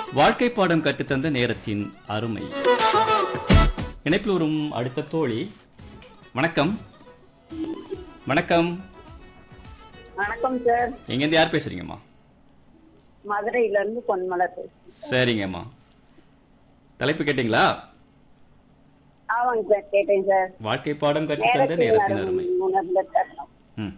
வாழ்க்கை பாடம் கற்றுத்தந்த நேரத்தின் அருமை இணைப்பில் வரும் அடுத்த தோழி வணக்கம் வணக்கம் வணக்கம் சார் எங்கேருந்து யார் பேசுறீங்கம்மா மதுரையில இருந்து பொன்மலர் பேசுறேன். சரிங்கம்மா தலைப்பு கேட்டிங்களா ஆமாங்க சார் கேட்டேன் சார் வாழ்க்கை பாடம் கற்றுத்தந்த நேரத்தின் அருமை உணர்ந்த தருணம் ம்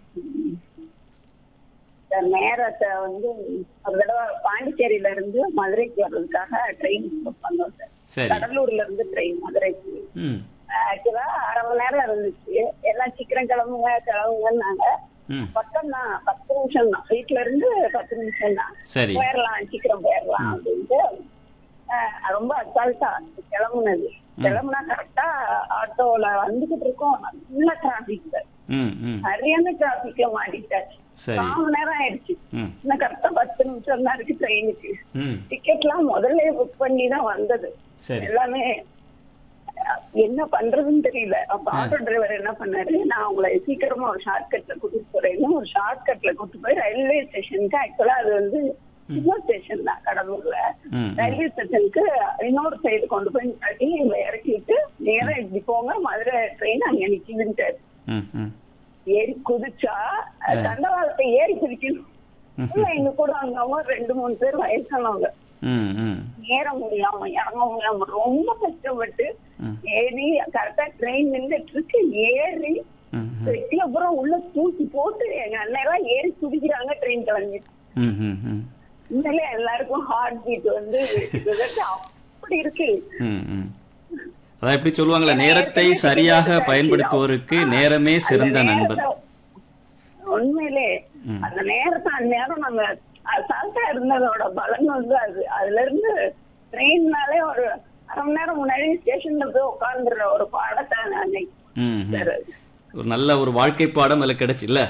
சார் நேரத்தை வந்து ஒரு தடவை பாண்டிச்சேரியில இருந்து மதுரைக்கு வர்றதுக்காக ட்ரெயின் புக் பண்ணோம் சார் சரி கடலூர்ல இருந்து ட்ரெயின் மதுரைக்கு ம் ஆக்சுவலா அரை மணி நேரம் இருந்துச்சு எல்லாம் சீக்கிரம் கிளம்புங்க கிளம்புங்கன்னாங்க ம் பக்கம் தான் பத்து நிமிஷம் தான் வீட்டுல இருந்து பத்து நிமிஷம் தான் சரி போயிடலாம் சீக்கிரம் போயிடலாம் அப்படின்ட்டு அஹ், ரொம்ப அசால்ட்டா கிளம்புனது கிளம்புனா கரெக்டா ஆட்டோல வந்துகிட்டு இருக்கோம் நல்ல டிராபிக் ம் ம் சரியான டிராபிக்ல மாட்டிட்டாச்சு சரி கால் நேரம் ஆயிடுச்சு ம் இன்னும் கரெக்டா பத்து நிமிஷம் தான் இருக்கு ட்ரெயினுக்கு ம் டிக்கெட்லாம் முதல்ல புக் பண்ணி தான் வந்தது சரி எல்லாமே அஹ், என்ன பண்றதுன்னு தெரியல அப்ப ஆட்டோ டிரைவர் என்ன பண்ணாரு நான் உங்களை சீக்கிரமா ஒரு ஷார்ட் கட்ல கூட்டிட்டு போறேன்னு ஒரு ஷார்ட் கட்ல கூட்டிட்டு போய் ரயில்வே ஸ்டேஷனுக்கு ஆக்சுவலா அது வந்து சின்ன ஸ்டேஷன் தான் கடலூர்ல ம் ரயில்வே ஸ்டேஷனுக்கு இன்னொரு சைடு கொண்டு போய் காட்டி எங்களை இறக்கிட்டு நேரா இப்படி போங்க மதுரை ட்ரெயின் அங்க நிக்குதுன்ட்டாரு ம் ம் ஏறி குதிச்சா தண்டவாளத்தை ஏறி குதிக்கணும் உள்ள எங்க கூட வந்தவங்க ரெண்டு மூணு பேர் வயசானவங்க ம் ம் ஏற முடியாம இறங்க முடியாம ரொம்ப கஷ்டப்பட்டு ம். ஏறி கரெக்டா ட்ரெயின் நின்றுட்டு இருக்கு ஏறி ம் ம் வெட்டி அப்புறம் உள்ள தூக்கி போட்டு எங்க அண்ணெல்லாம் ஏறி குதிக்கிறாங்க ட்ரெயின் கிளம்பி ம் ம் ம் உண்மையிலே எல்லாருக்கும் ஹார்ட் பீட் வந்து கிட்டத்தட்ட அப்படி இருக்கு ம், ம். அதான் எப்படி சொல்லுவாங்களே நேரத்தை சரியாக பயன்படுத்துவோருக்கு நேரமே சிறந்த அந்த நண்பன் நேரத்தை- உண்மையிலே ம். அந்த நேரத்தை அந்நேரம் நம்ம அசால்ட்டா இருந்ததோட பலன் வந்து அது அதுல இருந்து ட்ரெயின்னாலே ஒரு அரை மணி நேரம் முன்னாடி ஸ்டேஷன்ல போய் உட்கார்ந்துடுற ஒரு பாடத்தை நான் அன்னைக்கு ம், ம். சார் ஒரு நல்ல ஒரு வாழ்க்கை பாடம் அதில் கிடைச்சுல்ல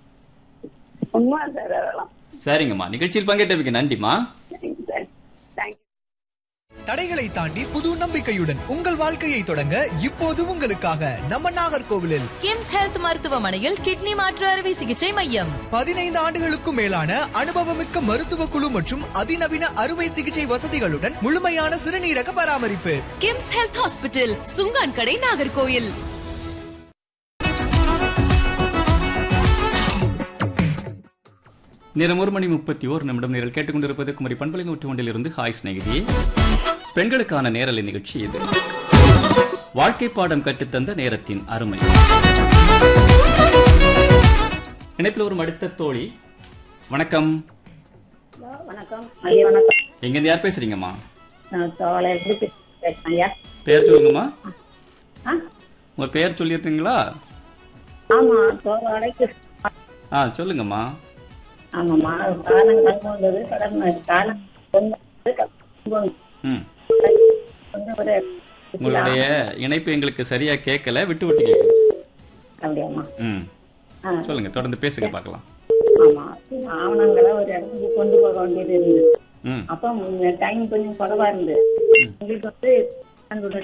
உண்மை சார் அதெல்லாம் சரிங்கம்மா நிகழ்ச்சியில் பங்கேற்றதுக்கு நன்றிம்மா சரிங்க சார் தேங்க்யூ தடைகளை தாண்டி புது நம்பிக்கையுடன் உங்கள் வாழ்க்கையை தொடங்க இப்போது உங்களுக்காக நம்ம நாகர்கோவிலில் கிம்ஸ் ஹெல்த் மருத்துவமனையில் கிட்னி மாற்று அறுவை சிகிச்சை மையம் பதினைந்து ஆண்டுகளுக்கும் மேலான அனுபவமிக்க மருத்துவ குழு மற்றும் அதிநவீன அறுவை சிகிச்சை வசதிகளுடன் முழுமையான சிறுநீரக பராமரிப்பு கிம்ஸ் ஹெல்த் ஹாஸ்பிட்டல் சுங்கான் கடை நாகர்கோயில் நேரம் ஒரு மணி முப்பத்தி ஓர் நிமிடம் நேரில் கேட்டுக்கொண்டிருப்பது குமரி பண்பலை நூற்று ஒன்றிலிருந்து ஹாய் சிநேகிதி பெண்களுக்கான நேரலை நிகழ்ச்சி இது வாழ்க்கை பாடம் கற்றுத்தந்த நேரத்தின் அருமை இணைப்பில் வரும் அடுத்த தோழி வணக்கம் வணக்கம் ஐயா வணக்கம் எங்கேருந்து யார் பேசுறீங்கம்மா நான் தோலையிலிருந்து பேசுறேன் ஐயா பேர் சொல்லுங்கம்மா ஆ உங்க பேர் சொல்லிடுறீங்களா ஆமா தோலைக்கு ஆ சொல்லுங்கம்மா ஆமாம்மா காலம் கடந்து வந்தது கடந்து காலம் கொண்டு வந்து கடந்து வந்து ம் வந்து ஒரு உங்களுடைய இணைப்பு எங்களுக்கு சரியா கேட்கல விட்டு விட்டு கேட்குது அப்படியாம்மா ம் ஆ. சொல்லுங்க தொடர்ந்து பேசுங்க பார்க்கலாம் ஆமா ஆவணங்களை ஒரு இடத்துக்கு கொண்டு போக வேண்டியது இருந்தது ம் அப்போ டைம் கொஞ்சம் குறைவா இருந்து எங்களுக்கு வந்து தன்னோட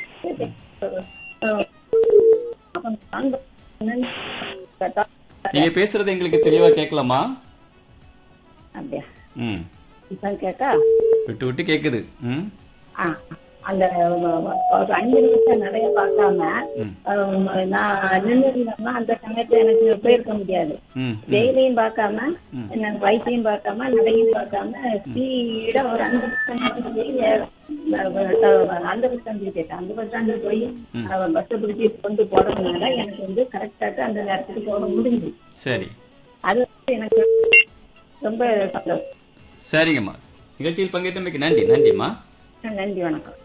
அப்போ நான் கேட்டா, நீங்க பேசுறது எங்களுக்கு தெளிவா கேட்கலாமா அப்படியா ம் இப்போ கேட்டா விட்டு விட்டு கேக்குது ம் ஆ, அந்த ஒரு அஞ்சு நிமிஷம் நிறைய பார்க்காம ம் அஹ், நான் நின்று இருந்தோம்னா அந்த சமயத்துல எனக்கு போயிருக்க முடியாது ம் வெயிலையும் பார்க்காம என்ன வயிற்றையும் பார்க்காம நடையும் பார்க்காம ஸ்பீடா ஒரு அஞ்சு நிமிஷம் போய் அந்த பஸ் ஸ்டாண்டு கேட்டேன் அந்த பஸ் ஸ்டாண்டு போய் பஸ் பிடிச்சி கொண்டு போறதுனால எனக்கு வந்து கரெக்டாக அந்த நேரத்துக்கு போக முடிஞ்சுது சரி அது வந்து எனக்கு ரொம்ப சந்தோஷம் சரிங்கம்மா நிகழ்ச்சியில் பங்கேற்றமைக்கு நன்றி நன்றிம்மா நன்றி வணக்கம்